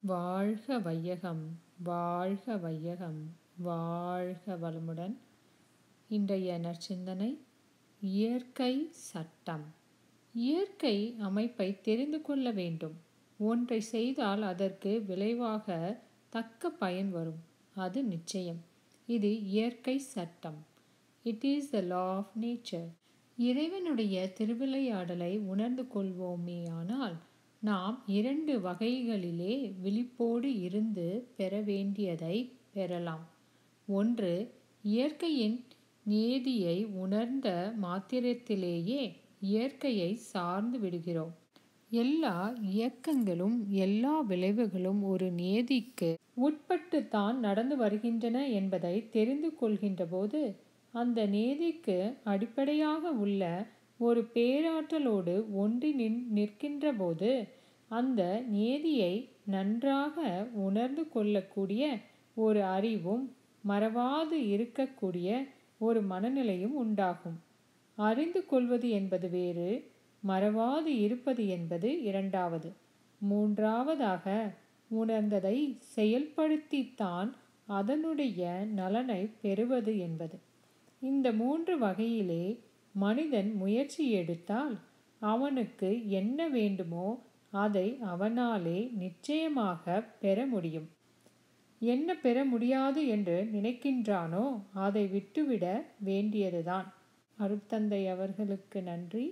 வாழ்க வையகம் வாழ்க வையகம் வாழ்க வளமுடன் இன்றைய நற்சிந்தனை இயற்கை சட்டம் இயற்கை அமைப்பை தெரிந்து கொள்ள வேண்டும் ஒன்றை செய்தால் அதற்கு விளைவாக தக்க பயன் வரும் அது நிச்சயம் இது இயற்கை சட்டம் it is the law of nature இறைவனுடைய திருவிளையாடலை உணர்ந்து கொள்வோமேயானால் நாம் இரண்டு வகைகளிலே விழிப்போடு இருந்து பெற வேண்டியதை பெறலாம் ஒன்று இயற்கையின் நியதியை உணர்ந்த மாத்திரத்திலேயே இயற்கையை சார்ந்து விடுகிறோம் எல்லா இயக்கங்களும் எல்லா விளைவுகளும் ஒரு நியதிக்கு உட்பட்டுத்தான் நடந்து வருகின்றன என்பதை தெரிந்து கொள்கின்ற போது அந்த நியதிக்கு அடிப்படையாக உள்ள ஒரு பேராற்றலோடு ஒன்றி நின் நிற்கின்ற போது அந்த நியதியை நன்றாக உணர்ந்து கொள்ளக்கூடிய ஒரு அறிவும் மறவாது இருக்கக்கூடிய ஒரு மனநிலையும் உண்டாகும் அறிந்து கொள்வது என்பது வேறு மறவாது இருப்பது என்பது இரண்டாவது மூன்றாவதாக உணர்ந்ததை செயல்படுத்தித்தான் அதனுடைய நலனை பெறுவது என்பது இந்த மூன்று வகையிலே மனிதன் முயற்சி எடுத்தால் அவனுக்கு என்ன வேண்டுமோ அதை அவனாலே நிச்சயமாக பெற முடியும் என்ன பெற முடியாது என்று நினைக்கின்றானோ அதை விட்டுவிட வேண்டியதுதான் அருட்தந்தை அவர்களுக்கு நன்றி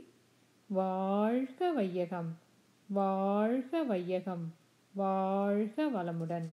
வாழ்க வையகம் வாழ்க வையகம் வாழ்க வளமுடன்